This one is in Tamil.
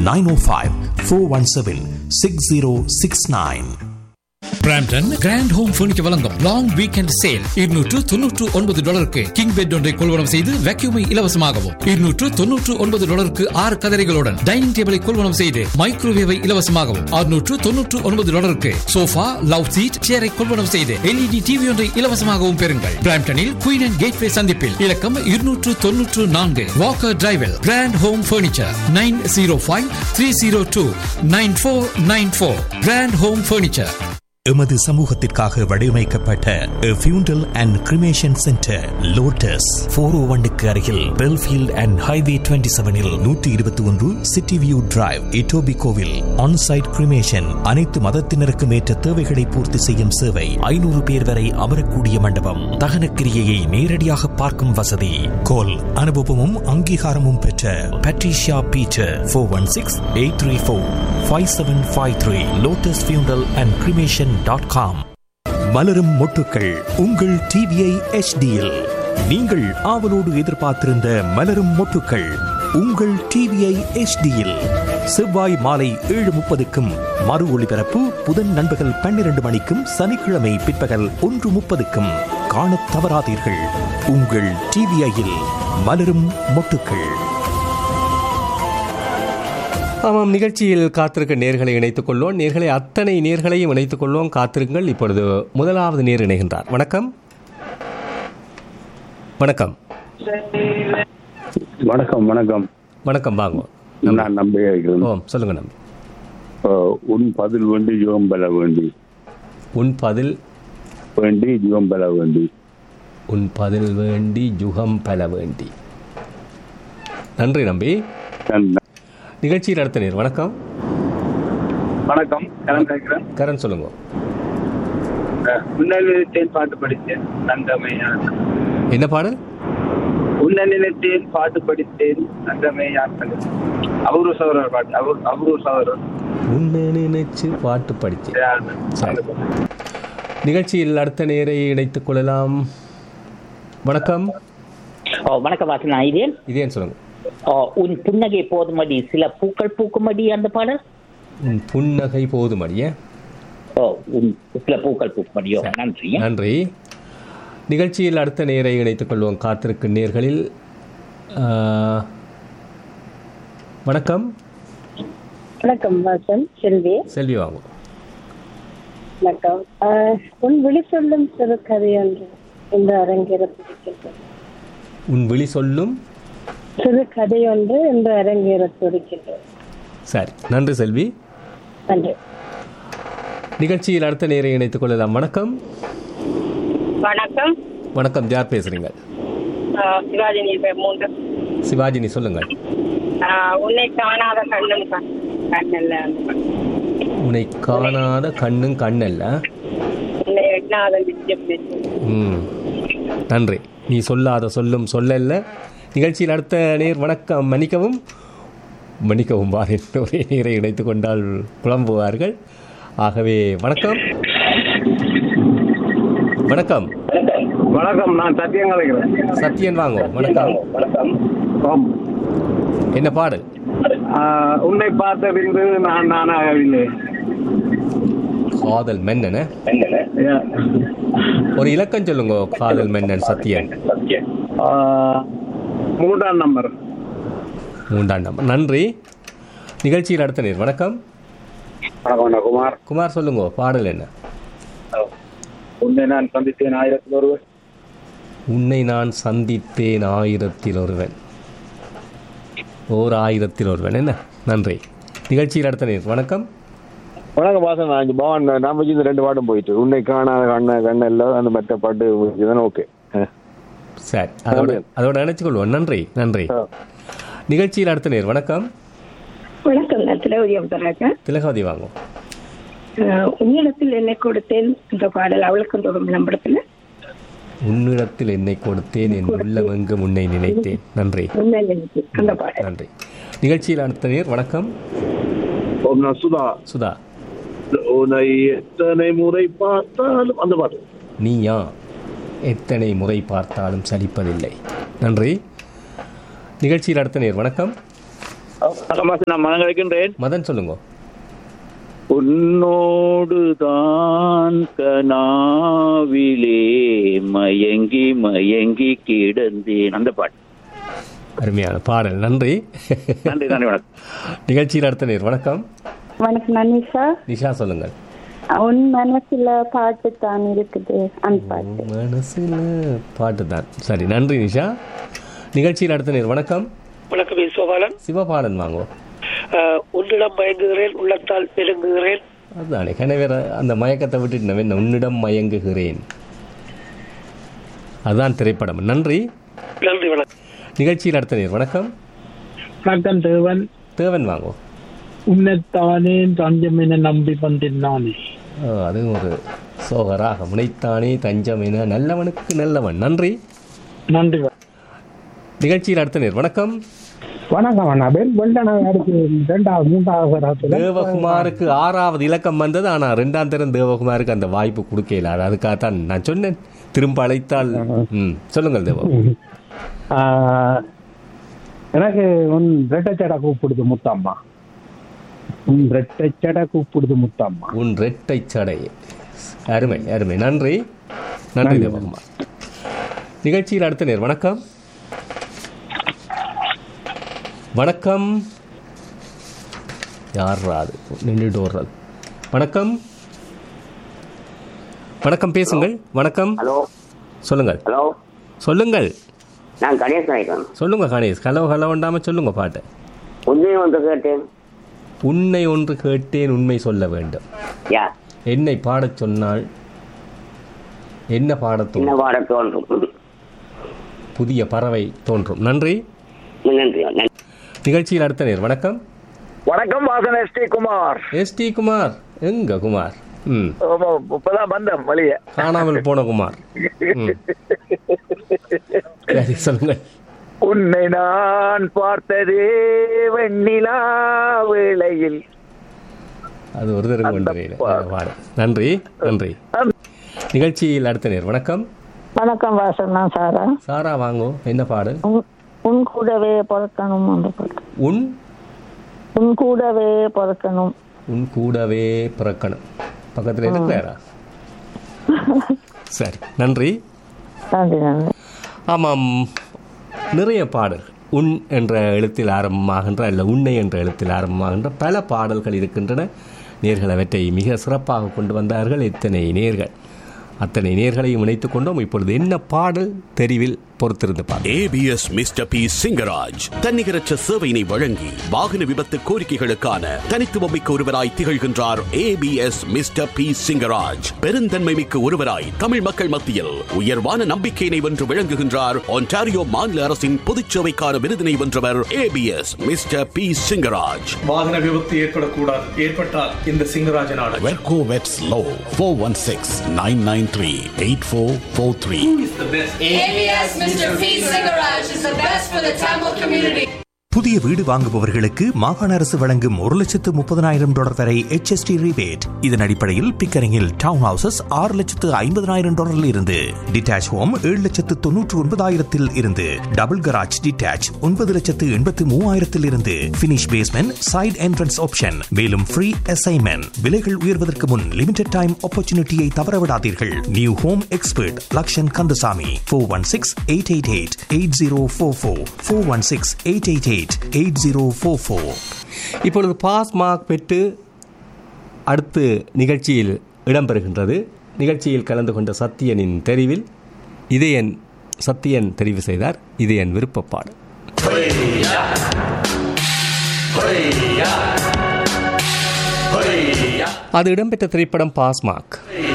Nine O five four one seven six zero six nine Brampton grand home furniture வழங்கும் லாங் வீக்கெண்ட் சேல் இருநூற்று தொன்னூற்று ஒன்பது டாலருக்கு கிங் பெட் ஒன்றை கொள்வனம் செய்து வேக்யூமை இலவசமாகவும் இருநூற்று தொன்னூற்று ஒன்பது டாலருக்கு ஆறு கதரைகளுடன் டைனிங் டேபிளை கொள்வனம் செய்து மைக்ரோவேவை இலவசமாகவும் அறுநூற்று தொன்னூற்று ஒன்பது டாலருக்கு சோஃபா லவ் சீட் சேரை கொள்வனம் செய்து எல்இடி டிவி ஒன்றை இலவசமாகவும் பெறுங்கள் பிராம்டனில் குயின் அண்ட் கேட்வே சந்திப்பில் இலக்கம் இருநூற்று தொன்னூற்று நான்கு வாக்கர் டிரைவில் grand home furniture nine zero five three zero two nine four nine four grand home furniture எமது சமூகத்திற்காக வடிவமைக்கப்பட்ட funeral and cremation centre Lotus four O ஒன்னுக்கு அருகில் பெல்ஃபீல்ட் அண்ட் ஹைவே டுவெண்ட்டி செவனில் நூற்றி இருபத்தி ஒன்று சிட்டி வியூ டிரைவ் இட்டோபி கோவில் ஆன்சைட் கிரிமேஷன் அனைத்து மதத்தினருக்கும் ஏற்ற தேவைகளை பூர்த்தி செய்யும் சேவை ஐநூறு பேர் வரை அமரக்கூடிய மண்டபம் தகன கிரியையை நேரடியாக பார்க்கும் வசதி கோல் அனுபவமும் அங்கீகாரமும் பெற்ற Patricia Peter four one six eight three four five seven five three Lotus funeral and cremation dot com மலரும் மொட்டுக்கள் உங்கள் டிவிஐ எச்டியில் நீங்கள் ஆவலோடு எதிர்பார்த்திருந்த மலரும் மொட்டுக்கள் உங்கள் டிவிஐ எச்டியில் செவ்வாய் மாலை ஏழு முப்பதுக்கும் மறு ஒளிபரப்பு புதன் நண்பகல் பன்னிரண்டு மணிக்கும் சனிக்கிழமை பிற்பகல் ஒன்று முப்பதுக்கும் காணத் தவறாதீர்கள் உங்கள் டிவிஐயில் மலரும் மொட்டுக்கள் ஆமாம் நிகழ்ச்சியில் காத்திருக்க நேர்களை இணைத்துக் கொள்வோம் நேர்களை அத்தனை நேர்களையும் இணைத்துக் கொள்வோம் காத்திருங்கள் இப்பொழுது முதலாவது நேர் இணைகின்றார் வணக்கம் வணக்கம் வணக்கம் வணக்கம் வணக்கம் வாங்க நான் நம்பி இருக்கிறேன் ஓ சொல்லுங்க நம்பி அஹ், உன் பதில் வேண்டி யுகம் பெற வேண்டி உன் பதில் வேண்டி யுகம் பெற வேண்டி உன் பதில் வேண்டி யுகம் பெற வேண்டி நன்றி நம்பி நான் நிகழ்ச்சியில் அடுத்த நேர் வணக்கம் வணக்கம் கரண் கேட்கிறேன் கரண் சொல்லுங்க உன்னை நினைத்தேன் பாட்டு படித்தேன் தங்கமையா என்ன பாடல் உன்னை நினைத்தேன் பாட்டு படித்தேன் தங்கமே யார் அவரு சௌரர் பாட்டு அவர் அவரு சௌரர் உன்னை நினைச்சு பாட்டு படிச்சேன் சரி. நிகழ்ச்சியில் அடுத்த நேரை இணைத்துக் கொள்ளலாம் வணக்கம் ஓ வணக்கம் வாசனா இதேன் இதேன்னு சொல்லுங்க ஓ உன் புன்னகை போதுமடி சில பூக்கள் பூக்குமடி அந்த பாடல் உன் புன்னகை போதுமடிய ஓ உன் சில பூக்கள் பூக்குமடியோ நன்றி நன்றி நிகழ்ச்சியில் அடுத்த நேரை இணைத்துக் கொள்வோம் காத்திருக்கும் நேர்களில் ஆ, வணக்கம் வணக்கம் வாசன் செல்வி செல்வி வாங்க வணக்கம் ஆஹ், உன் விழி சொல்லும் சிறு கதை ஒன்று இந்த அரங்கேறத்திருக்கிறது உன் விழி சொல்லும் சிறு கதை ஒன்று இந்த அரங்கேறத்திருக்கிறது சரி நன்றி செல்வி நன்றி நிகழ்ச்சியில் அடுத்த நேரை இணைத்துக் கொள்ளலாம் வணக்கம் வணக்கம் வணக்கம் யார் பேசுறீங்க ஆஹ் சிவாஜினி பேர் மூன்று சிவாஜினி சொல்லுங்கள் ஆஹ் உன்னை காணாத கண்ணும் க- கண்ணல்ல அந்த பாட்டு. உன்னை காணாத கண்ணும் கண்ணல்ல உன்னை எண்ணாத நிச்சயம் நெஞ்சம். ம் நன்றி நீ சொல்லாத சொல்லும் சொல்லல்ல நிகழ்ச்சியில் அடுத்த நேர் வணக்கம் மன்னிக்கவும் மன்னிக்கவும் வாரின் ஒரே நேரை இணைத்துக் கொண்டால் குழம்புவார்கள் ஆகவே வணக்கம் வணக்கம் வணக்கம் நான் சத்தியம் கலைக்கிறேன் சத்யன் வாங்கோ வணக்கம் ஆம். என்ன பாடல் ஆஹ், உன்னை பார்த்த பின்பு நான் நானாகவில்லை காதல் மென்னன ஒரு இலக்கம் சொல்லுங்க காதல் மென்னன் சத்யன் ஆஹ், மூன்றாம் நம்பர் மூன்றாம் நம்பர் நன்றி நிகழ்ச்சியில் அடுத்த நேர் வணக்கம் வணக்கம் அண்ணா குமார் குமார் சொல்லுங்க பாடல் என்ன உன்னை நான் சந்தித்தேன் ஆயிரத்தில் ஒருவர் உன்னை நான் சந்தித்தேன் ஆயிரத்தில் ஒருவன் ஓர் ஆயிரத்தில் ஒருவன் என்ன நன்றி நிகழ்ச்சியில் அடுத்த நேர் வணக்கம் வணக்கம் பாசன் நான் பவன் நான் வச்சு இந்த ரெண்டு பாட்டும் போயிட்டு உன்னை காணாத கண்ண கண்ணல்ல அந்த மற்ற பாட்டு இதுதானே ஓகே சரி அதோட அதோட நினைச்சுக்கொள்வோம் நன்றி நன்றி நிகழ்ச்சியில் அடுத்த நேர் வணக்கம் வணக்கம் நான் திலவதியம் தராங்க திலகாவதி வாங்கும் உன்னிடத்தில் என்னை கொடுத்தேன் என்ற பாடல் அவளுக்கும் தொடரும் நம்படத்துல உன்னிடத்தில் என்னை கொடுத்தேன் என் உள்ளமெங்கும் உன்னை நினைத்தேன் நன்றி உன்னை நினைத்து அந்த பாடல் நன்றி நிகழ்ச்சியில் அடுத்த நேர் வணக்கம் ஓம் நான் சுதா சுதா உன்னை எத்தனை முறை பார்த்தாலும் அந்த பாட்டு நீயா எத்தனை முறை பார்த்தாலும் சலிப்பதில்லை நன்றி நிகழ்ச்சியில் அடுத்த நேர் வணக்கம் வணக்கம் பாஸ் நான் மனம் கிடைக்கின்றேன் மதன் சொல்லுங்க உன்னோடு தான் கனாவிலே மயங்கி மயங்கி கிடந்தேன் அந்த பாட்டு அருமையான பாடல் நன்றி நன்றி நன்றி வணக்கம் நிகழ்ச்சியில் அடுத்த நேர் வணக்கம் வணக்கம் நான் நிஷா நிஷா சொல்லுங்கள் உன் மனசுல பாட்டு தான் இருக்குது அந்த பாட்டு மனசுல பாட்டு தான் சரி நன்றி நிஷா நிகழ்ச்சியில் அடுத்த நேர் வணக்கம் வணக்கம் ஈஸ்வபாலன் சிவபாலன் வாங்குவோம் அஹ், உன்னிடம் மயங்குகிறேன் உள்ளத்தால் நெருங்குகிறேன் அதுதானே கனவேற அந்த மயக்கத்தை விட்டுட்டு நான் என்ன உன்னிடம் மயங்குகிறேன் அதுதான் திரைப்படம் நன்றி நன்றி வணக்கம் நிகழ்ச்சியில் அடுத்த நேர் வணக்கம் வணக்கம் தேவன் தேவன் வாங்குவோம் உன்னைத்தானே தஞ்சம் என நம்பி வந்தேன் நானே ஆ, அதுவும் ஒரு சோகராக முனைத்தானே தஞ்சம் என நல்லவனுக்கு நல்லவன் நன்றி நன்றி நிகழ்ச்சியில் அடுத்த நேர் வணக்கம் வணக்கம் அண்ணா பெண் வெள்ளன அடுத்து ரெண்டாவது மூன்றாவது வராத்துல தேவகுமாருக்கு ஆறாவது இலக்கம் வந்தது ஆனா ரெண்டாம் தரம் தேவகுமாருக்கு அந்த வாய்ப்பு கொடுக்கல அது அதுக்காகத்தான் நான் சொன்னேன் திரும்ப அழைத்தால் ம் சொல்லுங்கள் தேவா ஆஹ், எனக்கு உன் ரெட்டச்சடை கூப்பிடுது முத்தம்மா உன் ரெட்டச்சடை கூப்பிடுது முத்தம்மா உன் ரெட்டை சடை அருமை அருமை நன்றி நன்றி தேவகுமார் நிகழ்ச்சியில் அடுத்த நேர் வணக்கம் வணக்கம் யாரா அது நின்றுட்டு ஓடுறது வணக்கம் வணக்கம் பேசுங்கள் வணக்கம் ஹலோ சொல்லுங்கள் ஹலோ சொல்லுங்கள் நான் கணேஷ் நாயக்கன் சொல்லுங்க கணேஷ் ஹலோ ஹலோ வேண்டாம சொல்லுங்க பாட்டு உண்மையை வந்து கேட்டேன் உன்னை ஒன்று கேட்டேன் உண்மை சொல்ல வேண்டும் யா என்னை பாடச் சொன்னால் என்ன பாடத் என்ன தோன்றும் பாட தோன்றும் புதிய பறவை தோன்றும் நன்றி நன்றி நன்றி நிகழ்ச்சியில் அடுத்த நேர் வணக்கம் வணக்கம் Vasan S T Kumar S T Kumar எங்க குமார் ம் ஆமா, இப்பதான் வந்தேன் வழிய காணாமல் போன குமார் ம். சரி சொல்லுங்கள் உன்னை நான் பார்த்ததே வெண்ணிலா வேளையில் அது ஒரு தரம் கொண்டு வரேன். பாடு நன்றி நன்றி நிகழ்ச்சியில் அடுத்த நேர் வணக்கம் வணக்கம் வாசன் நான் சாரா சாரா வாங்கோ என்ன பாடு உன்- உன் கூடவே பிறக்கணும் அந்த பாட்டு உன் உன் கூடவே பிறக்கணும் உன் கூடவே பிறக்கணும் பக்கத்தில் இருக்கிறாரா சரி நன்றி நன்றி நன்றி ஆமாம் நிறைய பாடல் உன் என்ற எழுத்தில் ஆரம்பமாகின்ற அல்ல உன்னை என்ற எழுத்தில் ஆரம்பமாகின்ற பல பாடல்கள் இருக்கின்றன நேர்கள் அவற்றை மிக சிறப்பாக கொண்டு வந்தார்கள் இத்தனை நேர்கள் அத்தனை நேர்களையும் இணைத்துக் கொண்டோம் இப்பொழுது என்ன பாடல் தெரிவில் பொறுத்திருந்து பார்ப்போம். ஏபிஎஸ் மிஸ்டர் பி சிங்கராஜ் தன்னிகரற்ற சேவையினை வழங்கி வாகன விபத்து கோரிக்கைகளுக்கான தனித்துவமிக்க ஒருவராய் திகழ்கின்றார் ஏபிஎஸ் மிஸ்டர் பி சிங்கராஜ் பெருந்தன்மை மிக்க ஒருவராய் தமிழ் மக்கள் மத்தியில் உயர்வான நம்பிக்கையினை வென்று விளங்குகின்றார் ஒன்டாரியோ மாநில அரசின் பொதுச்சேவைக்கான விருதினை வென்றவர் ஏபிஎஸ் மிஸ்டர் பி சிங்கராஜ் வாகன விபத்து ஏற்படக்கூடாது ஏற்பட்டால் இந்த சிங்கராஜன் ஆடு வெர்கோ வெட்ஸ் லோ four one six nine nine three eight four four three ABS Mr. P. Singaraj is the best for the Tamil community. புதிய வீடு வாங்குபவர்களுக்கு மாகாண அரசு வழங்கும் ஒரு லட்சத்து முப்பதனாயிரம் டாலர் வரை HST rebate இதன் அடிப்படையில் பிக்கரிங்கில் டவுன் ஹவுசஸ் ஆறு லட்சத்து ஐம்பதனாயிரம் டாலரில் இருந்து டிட்டாச் ஹோம் ஏழு லட்சத்து தொன்னூற்று ஒன்பதாயிரத்தில் இருந்து டபுள் கராஜ் டிட்டாச் ஒன்பது லட்சத்து எண்பத்து மூவாயிரத்தில் இருந்து finish basement side entrance option மேலும் ஃப்ரீ அசைன்மெண்ட் விலைகள் உயர்வதற்கு முன் லிமிடெட் டைம் ஆப்பர்ச்சுனிட்டியை தவறவிடாதீர்கள் new home expert Lakshan Kandasamy four one six eight eight eight eight zero four four four one six eight eight eight eight zero four four இப்பொழுது பாஸ் மார்க் பெற்று அடுத்து நிகழ்ச்சியில் இடம்பெறுகின்றது நிகழ்ச்சியில் கலந்து கொண்ட சத்தியனின் தெரிவில் இது என் சத்தியன் தெரிவு செய்தார் இது என் விருப்பப்பாடு அது இடம்பெற்ற திரைப்படம் பாஸ்மார்க்